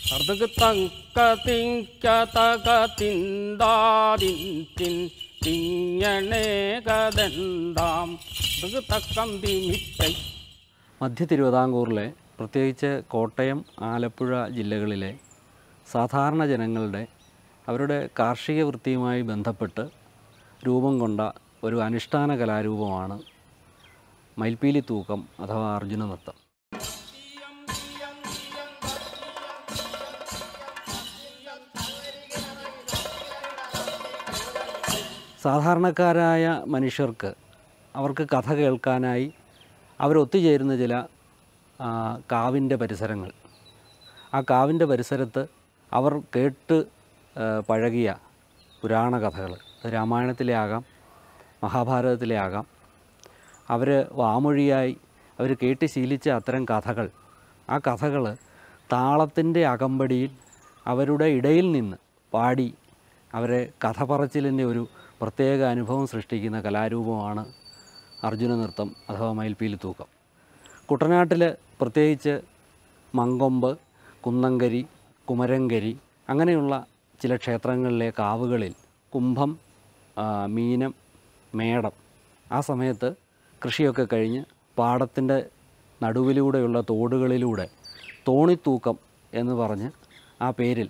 അർദ്ധക്ക് തങ്ക തിങ്ക തക തിന്താതിൻ തിൻ തിങ്ങണേ കദണ്ടാം അർദ്ധക്ക് തക്കം തിമിത്തൈ മധ്യ തിരുവിതാംകൂറിലെ പ്രത്യേകിച്ച് കോട്ടയം ആലപ്പുഴ ജില്ലകളിലെ സാധാരണ ജനങ്ങളുടെ അവരുടെ കാർഷിക വൃത്തിയുമായി ബന്ധപ്പെട്ട് രൂപം കൊണ്ട ഒരു അനുഷ്ഠാന കലാരൂപമാണ് മയിൽപ്പീലി തൂക്കം അഥവാ അർജുന നൃത്തം സാധാരണക്കാരായ മനുഷ്യർക്ക് അവർക്ക് കഥ കേൾക്കാനായി അവരൊത്തുചേരുന്ന ചില ആ, കാവിൻ്റെ പരിസരങ്ങൾ ആ കാവിൻ്റെ പരിസരത്ത് അവർ കേട്ട് ആ, പഴകിയ പുരാണ കഥകൾ അത് രാമായണത്തിലെ ആകാം മഹാഭാരതത്തിലെ ആകാം അവർ വാമൊഴിയായി അവർ കേട്ട് ശീലിച്ച അത്തരം കഥകൾ ആ കഥകൾ താളത്തിൻ്റെ അകമ്പടിയിൽ അവരുടെ ഇടയിൽ നിന്ന് പാടി അവരെ കഥ പറച്ചിലിൻ്റെ ഒരു പ്രത്യേക അനുഭവം സൃഷ്ടിക്കുന്ന കലാരൂപമാണ് അർജുന നൃത്തം അഥവാ മയിൽപ്പീലി തൂക്കം കുട്ടനാട്ടിൽ പ്രത്യേകിച്ച് മങ്കൊമ്പ് കുന്നങ്കരി കുമരങ്കരി അങ്ങനെയുള്ള ചില ക്ഷേത്രങ്ങളിലെ കാവുകളിൽ കുംഭം ആ, മീനം മേടം ആ സമയത്ത് കൃഷിയൊക്കെ കഴിഞ്ഞ് പാടത്തിൻ്റെ നടുവിലൂടെയുള്ള തോടുകളിലൂടെ തോണിത്തൂക്കം എന്ന് പറഞ്ഞ് ആ പേരിൽ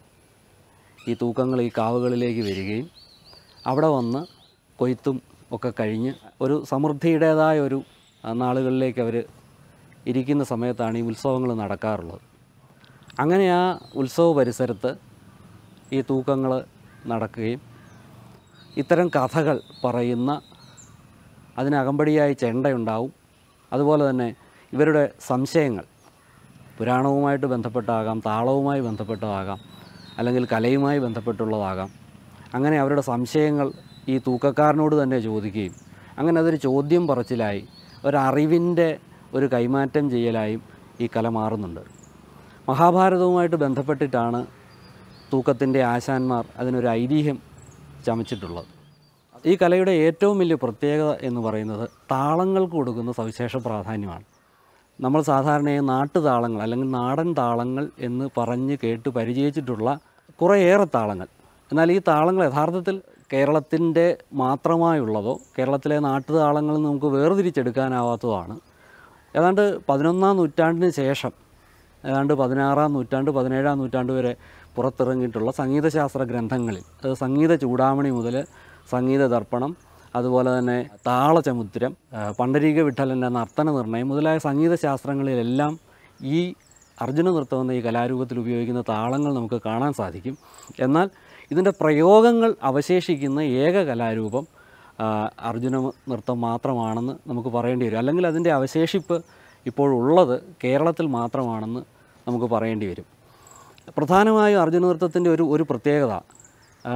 ഈ തൂക്കങ്ങൾ ഈ കാവുകളിലേക്ക് വരികയും അവിടെ വന്ന് കൊയ്ത്തും ഒക്കെ കഴിഞ്ഞ് ഒരു സമൃദ്ധിയുടേതായ ഒരു ആ, നാളുകളിലേക്ക് അവർ ഇരിക്കുന്ന സമയത്താണ് ഈ ഉത്സവങ്ങൾ നടക്കാറുള്ളത് അങ്ങനെ ആ ഉത്സവ പരിസരത്ത് ഈ തൂക്കങ്ങൾ നടക്കുകയും ഇത്തരം കഥകൾ പറയുന്ന അതിനകമ്പടിയായി ചെണ്ടയുണ്ടാവും അതുപോലെ തന്നെ ഇവരുടെ സംശയങ്ങൾ പുരാണവുമായിട്ട് ബന്ധപ്പെട്ടാകാം താളവുമായി ബന്ധപ്പെട്ടതാകാം അല്ലെങ്കിൽ കലയുമായി ബന്ധപ്പെട്ടുള്ളതാകാം അങ്ങനെ അവരുടെ സംശയങ്ങൾ ഈ തൂക്കക്കാരനോട് തന്നെ ചോദിക്കുകയും അങ്ങനെ അതൊരു ചോദ്യം പറച്ചിലായി ഒരറിവിൻ്റെ ഒരു കൈമാറ്റം ചെയ്യലായും ഈ കല മാറുന്നുണ്ട് മഹാഭാരതവുമായിട്ട് ബന്ധപ്പെട്ടിട്ടാണ് തൂക്കത്തിൻ്റെ ആശാന്മാർ അതിനൊരു ഐതിഹ്യം ചമച്ചിട്ടുള്ളത് ഈ കലയുടെ ഏറ്റവും വലിയ പ്രത്യേകത എന്ന് പറയുന്നത് താളങ്ങൾക്ക് കൊടുക്കുന്ന സവിശേഷ പ്രാധാന്യമാണ് നമ്മൾ സാധാരണയായി നാട്ടുതാളങ്ങൾ അല്ലെങ്കിൽ നാടൻ താളങ്ങൾ എന്ന് പറഞ്ഞ് കേട്ട് പരിചയിച്ചിട്ടുള്ള കുറേയേറെ താളങ്ങൾ എന്നാൽ ഈ താളങ്ങൾ യഥാർത്ഥത്തിൽ കേരളത്തിൻ്റെ മാത്രമായുള്ളതോ കേരളത്തിലെ നാട്ടുതാളങ്ങൾ നമുക്ക് വേർതിരിച്ചെടുക്കാനാവാത്തതാണ് ഏതാണ്ട് പതിനൊന്നാം നൂറ്റാണ്ടിന് ശേഷം ഏതാണ്ട് പതിനാറാം നൂറ്റാണ്ട് പതിനേഴാം നൂറ്റാണ്ട് വരെ പുറത്തിറങ്ങിയിട്ടുള്ള സംഗീതശാസ്ത്ര ഗ്രന്ഥങ്ങളിൽ അത് സംഗീത ചൂടാമണി മുതൽ സംഗീത ദർപ്പണം അതുപോലെ തന്നെ താളചമുദ്രം ആ, പണ്ഡരീക വിഠലൻ്റെ നർത്തന നിർണയം മുതലായ സംഗീത ശാസ്ത്രങ്ങളിലെല്ലാം ഈ അർജുന നൃത്തം എന്ന ഈ കലാരൂപത്തിൽ ഉപയോഗിക്കുന്ന താളങ്ങൾ നമുക്ക് കാണാൻ സാധിക്കും എന്നാൽ ഇതിൻ്റെ പ്രയോഗങ്ങൾ അവശേഷിക്കുന്ന ഏക കലാരൂപം ആ, അർജുന നൃത്തം മാത്രമാണെന്ന് നമുക്ക് പറയേണ്ടി വരും അല്ലെങ്കിൽ അതിൻ്റെ അവശേഷിപ്പ് ഇപ്പോഴുള്ളത് കേരളത്തിൽ മാത്രമാണെന്ന് നമുക്ക് പറയേണ്ടി വരും പ്രധാനമായും അർജുന നൃത്തത്തിൻ്റെ ഒരു ഒരു പ്രത്യേകത ആ,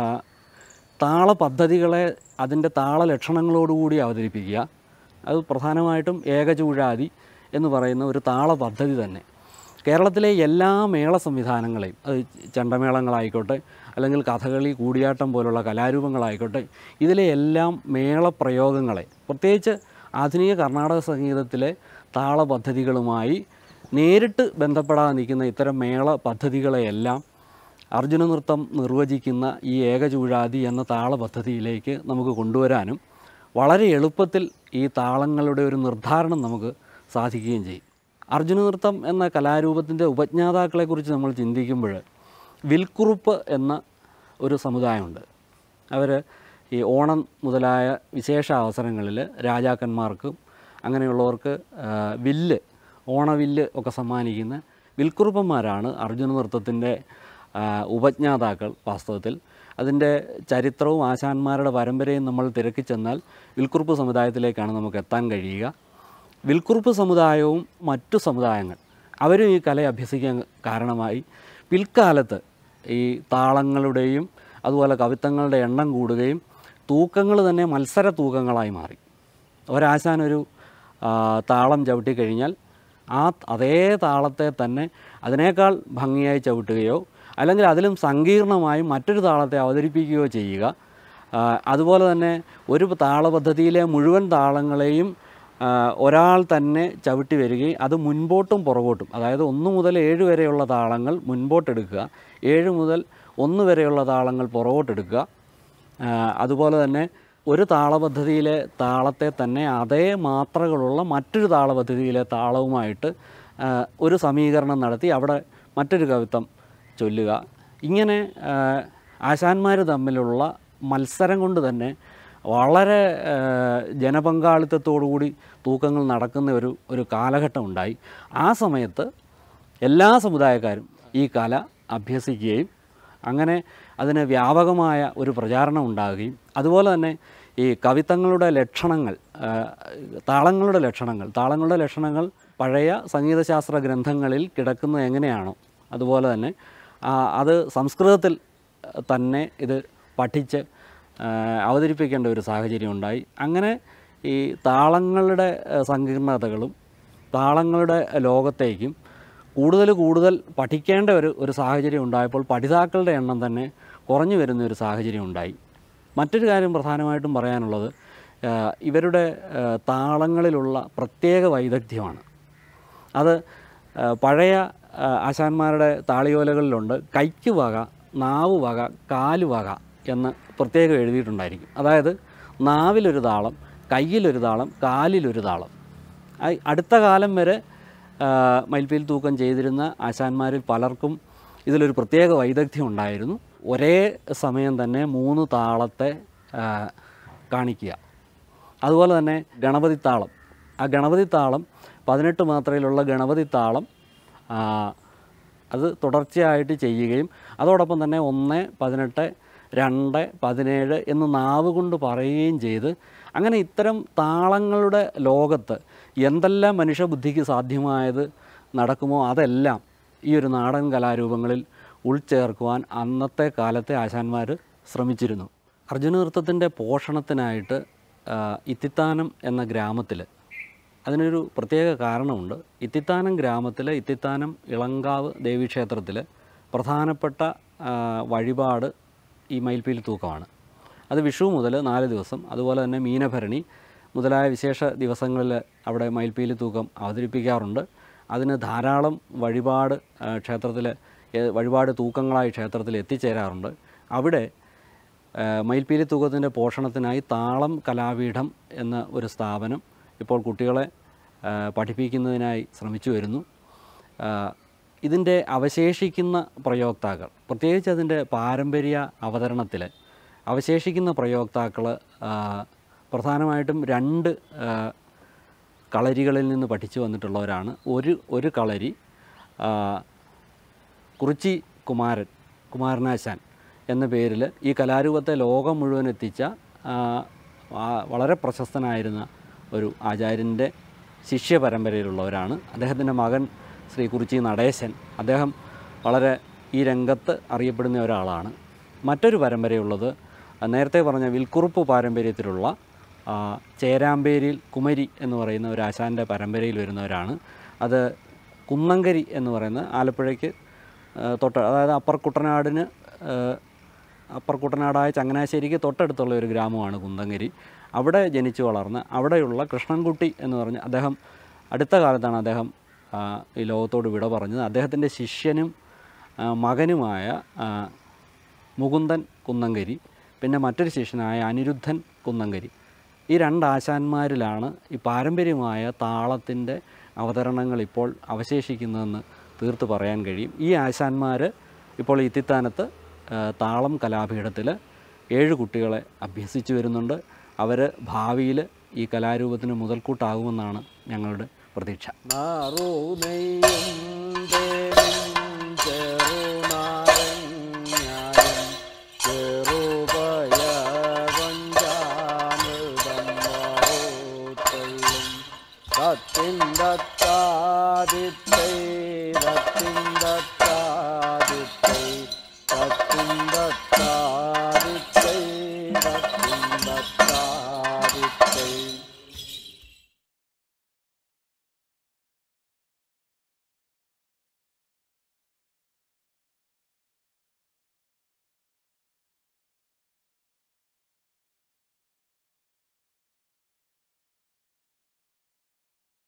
താള പദ്ധതികളെ അതിൻ്റെ താള ലക്ഷണങ്ങളോടുകൂടി അവതരിപ്പിക്കുക അത് പ്രധാനമായിട്ടും ഏകചൂഴാതി എന്ന് പറയുന്ന ഒരു താള പദ്ധതി തന്നെ കേരളത്തിലെ എല്ലാ മേള സംവിധാനങ്ങളെയും അത് ചെണ്ടമേളങ്ങളായിക്കോട്ടെ അല്ലെങ്കിൽ കഥകളി കൂടിയാട്ടം പോലുള്ള കലാരൂപങ്ങളായിക്കോട്ടെ ഇതിലെ എല്ലാം മേളപ്രയോഗങ്ങളെ പ്രത്യേകിച്ച് ആധുനിക കർണാടക സംഗീതത്തിലെ താള പദ്ധതികളുമായി നേരിട്ട് ബന്ധപ്പെടാതെ നിൽക്കുന്ന ഇത്തരം മേള പദ്ധതികളെയെല്ലാം അർജുന നൃത്തം നിർവചിക്കുന്ന ഈ ഏകചൂഴാതി എന്ന താള പദ്ധതിയിലേക്ക് നമുക്ക് കൊണ്ടുവരാനും വളരെ എളുപ്പത്തിൽ ഈ താളങ്ങളുടെ ഒരു നിർദ്ധാരണം നമുക്ക് സാധിക്കുകയും ചെയ്യും അർജുന നൃത്തം എന്ന കലാരൂപത്തിൻ്റെ ഉപജ്ഞാതാക്കളെക്കുറിച്ച് നമ്മൾ ചിന്തിക്കുമ്പോൾ വിൽക്കുറുപ്പ് എന്ന ഒരു സമുദായമുണ്ട് അവർ ഈ ഓണം മുതലായ വിശേഷ അവസരങ്ങളിൽ രാജാക്കന്മാർക്കും അങ്ങനെയുള്ളവർക്ക് ആ, വില്ല് ഓണവില്ല് ഒക്കെ സമ്മാനിക്കുന്ന വിൽക്കുറുപ്പന്മാരാണ് അർജുന നൃത്തത്തിൻ്റെ ആ, ഉപജ്ഞാതാക്കൾ വാസ്തവത്തിൽ അതിൻ്റെ ചരിത്രവും ആശാന്മാരുടെ പരമ്പരയും നമ്മൾ തിരക്കി ചെന്നാൽ വിൽക്കുറുപ്പ് സമുദായത്തിലേക്കാണ് നമുക്ക് എത്താൻ കഴിയുക വിൽക്കുറുപ്പ് സമുദായവും മറ്റു സമുദായങ്ങൾ അവരും ഈ കല അഭ്യസിക്കാൻ കാരണമായി പിൽക്കാലത്ത് ഈ താളങ്ങളുടെയും അതുപോലെ കവിത്തങ്ങളുടെ എണ്ണം കൂടുകയും തൂക്കങ്ങൾ തന്നെ മത്സര തൂക്കങ്ങളായി മാറി ഒരാശാൻ ഒരു ആ, താളം ചവിട്ടിക്കഴിഞ്ഞാൽ ആ അതേ താളത്തെ തന്നെ അതിനേക്കാൾ ഭംഗിയായി ചവിട്ടുകയോ അല്ലെങ്കിൽ അതിലും സങ്കീർണമായി മറ്റൊരു താളത്തെ അവതരിപ്പിക്കുകയോ ചെയ്യുക ആ, അതുപോലെ തന്നെ ഒരു താളപദ്ധതിയിലെ മുഴുവൻ താളങ്ങളെയും ആ, ഒരാൾ തന്നെ ചവിട്ടി വരികയും അത് മുൻപോട്ടും പുറകോട്ടും അതായത് ഒന്ന് മുതൽ ഏഴ് വരെയുള്ള താളങ്ങൾ മുൻപോട്ടെടുക്കുക ഏഴ് മുതൽ ഒന്ന് വരെയുള്ള താളങ്ങൾ പുറകോട്ടെടുക്കുക ആ, അതുപോലെ തന്നെ ഒരു താളപദ്ധതിയിലെ താളത്തെ തന്നെ അതേ മാത്രകളുള്ള മറ്റൊരു താളപദ്ധതിയിലെ താളവുമായിട്ട് ആ, ഒരു സമീകരണം നടത്തി അവിടെ മറ്റൊരു കവിത്വം ചൊല്ലുക ഇങ്ങനെ ആശാന്മാർ തമ്മിലുള്ള മത്സരം കൊണ്ട് തന്നെ വളരെ ആ, ജനപങ്കാളിത്തത്തോടുകൂടി തൂക്കങ്ങൾ നടക്കുന്ന ഒരു ഒരു കാലഘട്ടം ഉണ്ടായി ആ സമയത്ത് എല്ലാ സമുദായക്കാരും ഈ കല അഭ്യസിക്കുകയും അങ്ങനെ അതിന് വ്യാപകമായ ഒരു പ്രചാരണം ഉണ്ടാകുകയും അതുപോലെ തന്നെ ഈ കവിത്തങ്ങളുടെ ലക്ഷണങ്ങൾ ആ, താളങ്ങളുടെ ലക്ഷണങ്ങൾ താളങ്ങളുടെ ലക്ഷണങ്ങൾ പഴയ സംഗീതശാസ്ത്ര ഗ്രന്ഥങ്ങളിൽ കിടക്കുന്നത് എങ്ങനെയാണോ അതുപോലെ തന്നെ ആ, അത് സംസ്കൃതത്തിൽ തന്നെ ഇത് പഠിച്ച് ആ, അവതരിപ്പിക്കേണ്ട ഒരു സാഹചര്യം ഉണ്ടായി അങ്ങനെ ഈ താളങ്ങളുടെ ആ, സങ്കീർണതകളും താളങ്ങളുടെ ലോകത്തേക്കും കൂടുതൽ കൂടുതൽ പഠിക്കേണ്ട ഒരു ഒരു സാഹചര്യം ഉണ്ടായപ്പോൾ പഠിതാക്കളുടെ എണ്ണം തന്നെ കുറഞ്ഞു വരുന്ന ഒരു സാഹചര്യം ഉണ്ടായി മറ്റൊരു കാര്യം പ്രധാനമായിട്ടും പറയാനുള്ളത് ആ, ഇവരുടെ ആ, താളങ്ങളിലുള്ള പ്രത്യേക വൈദഗ്ധ്യമാണ് അത് ആ, പഴയ ആ, ആശാന്മാരുടെ താളിയോലകളിലുണ്ട് കൈക്ക് വക നാവ് വക കാല് വക എന്ന് പ്രത്യേകം എഴുതിയിട്ടുണ്ടായിരിക്കും അതായത് നാവിലൊരു താളം കയ്യിലൊരു താളം കാലിലൊരു താളം ആ- അടുത്ത കാലം വരെ ആ, മയിൽപ്പീൽ തൂക്കം ചെയ്തിരുന്ന ആശാന്മാരിൽ പലർക്കും ഇതിലൊരു പ്രത്യേക വൈദഗ്ധ്യം ഉണ്ടായിരുന്നു ഒരേ സമയം തന്നെ മൂന്ന് താളത്തെ ആ, കാണിക്കുക അതുപോലെ തന്നെ ഗണപതി താളം ആ ഗണപതി താളം പതിനെട്ട് മാത്രയിലുള്ള ഗണപതി താളം ആ, അത് തുടർച്ചയായിട്ട് ചെയ്യുകയും അതോടൊപ്പം തന്നെ ഒന്ന് പതിനെട്ട് രണ്ട് പതിനേഴ് എന്ന് നാവ് കൊണ്ട് പറയുകയും ചെയ്ത് അങ്ങനെ ഇത്തരം താളങ്ങളുടെ ലോകത്ത് എന്തെല്ലാം മനുഷ്യബുദ്ധിക്ക് സാധ്യമായത് നടക്കുമോ അതെല്ലാം ഈ ഒരു നാടൻ കലാരൂപങ്ങളിൽ ഉൾച്ചേർക്കുവാൻ അന്നത്തെ കാലത്തെ ആശാന്മാർ ശ്രമിച്ചിരുന്നു അർജുന നൃത്തത്തിൻ്റെ പോഷണത്തിനായിട്ട് ആ, ഇത്തിത്താനം എന്ന ഗ്രാമത്തിൽ അതിനൊരു പ്രത്യേക കാരണമുണ്ട് ഇത്തിത്താനം ഗ്രാമത്തിലെ ഇത്തിത്താനം ഇളങ്കാവ് ദേവീക്ഷേത്രത്തിൽ പ്രധാനപ്പെട്ട ആ, വഴിപാട് ഈ മയിൽപ്പീലി തൂക്കമാണ് അത് വിഷു മുതൽ നാല് ദിവസം അതുപോലെ തന്നെ മീനഭരണി മുതലായ വിശേഷ ദിവസങ്ങളിൽ അവിടെ മയിൽപ്പീലി തൂക്കം അവതരിപ്പിക്കാറുണ്ട് അതിന് ധാരാളം വഴിപാട് ക്ഷേത്രത്തിൽ വഴിപാട് തൂക്കങ്ങളായി ക്ഷേത്രത്തിൽ എത്തിച്ചേരാറുണ്ട് അവിടെ ആ, മയിൽപ്പീലി തൂക്കത്തിൻ്റെ പോഷണത്തിനായി താളം കലാപീഠം എന്ന ഒരു സ്ഥാപനം ഇപ്പോൾ കുട്ടികളെ ആ, പഠിപ്പിക്കുന്നതിനായി ശ്രമിച്ചു വരുന്നു ആ, ഇതിൻ്റെ അവശേഷിക്കുന്ന പ്രയോക്താക്കൾ പ്രത്യേകിച്ച് അതിൻ്റെ പാരമ്പര്യ അവതരണത്തിൽ അവശേഷിക്കുന്ന പ്രയോക്താക്കൾ ആ, പ്രധാനമായിട്ടും രണ്ട് ആ, കളരികളിൽ നിന്ന് പഠിച്ചു വന്നിട്ടുള്ളവരാണ് ഒരു ഒരു കളരി ആ, കുറിച്ചി കുമാരൻ കുമാരനാശാൻ എന്ന പേരിൽ ഈ കലാരൂപത്തെ ലോകം മുഴുവൻ എത്തിച്ച ആ, ആ, വളരെ പ്രശസ്തനായിരുന്ന ഒരു ആചാര്യൻ്റെ ശിഷ്യ പരമ്പരയിലുള്ളവരാണ് അദ്ദേഹത്തിൻ്റെ മകൻ ശ്രീ കുറിച്ചി നടേശൻ അദ്ദേഹം വളരെ ഈ രംഗത്ത് അറിയപ്പെടുന്ന ഒരാളാണ് മറ്റൊരു പരമ്പരയുള്ളത് നേരത്തെ പറഞ്ഞ വിൽക്കുറുപ്പ് പാരമ്പര്യത്തിലുള്ള ആ, ചേരാമ്പേരിയിൽ കുമരി എന്ന് പറയുന്ന ഒരു ആശാൻ്റെ പരമ്പരയിൽ വരുന്നവരാണ് അത് കുന്നങ്കരി എന്ന് പറയുന്ന ആലപ്പുഴയ്ക്ക് ആ, തൊട്ട് അതായത് അപ്പർ കുട്ടനാടിന് ആ, അപ്പർ കുട്ടനാടായ ചങ്ങനാശ്ശേരിക്ക് തൊട്ടടുത്തുള്ള ഒരു ഗ്രാമമാണ് കുന്തങ്കരി അവിടെ ജനിച്ചു വളർന്ന് അവിടെയുള്ള കൃഷ്ണൻകുട്ടി എന്ന് പറഞ്ഞ് അദ്ദേഹം അടുത്ത കാലത്താണ് അദ്ദേഹം ആ, ഈ ലോകത്തോട് വിട പറഞ്ഞത് അദ്ദേഹത്തിൻ്റെ ശിഷ്യനും ആ, മകനുമായ ആ, മുകുന്ദൻ കുന്നങ്കരി പിന്നെ മറ്റൊരു ശിഷ്യനായ അനിരുദ്ധൻ കുന്നങ്കരി ഈ രണ്ട് ആശാന്മാരിലാണ് ഈ പാരമ്പര്യമായ താളത്തിൻ്റെ അവതരണങ്ങൾ ഇപ്പോൾ അവശേഷിക്കുന്നതെന്ന് തീർത്ത് പറയാൻ കഴിയും ഈ ആശാന്മാർ ഇപ്പോൾ ഇത്തിത്താനത്ത് ആ, താളം കലാപീഠത്തിൽ ഏഴ് കുട്ടികളെ അഭ്യസിച്ചു വരുന്നുണ്ട് അവർ ഭാവിയിൽ ഈ കലാരൂപത്തിന് മുതൽക്കൂട്ടാകുമെന്നാണ് ഞങ്ങളുടെ പ്രതീക്ഷ ത്തിൻ ദത്താദിത്തൈ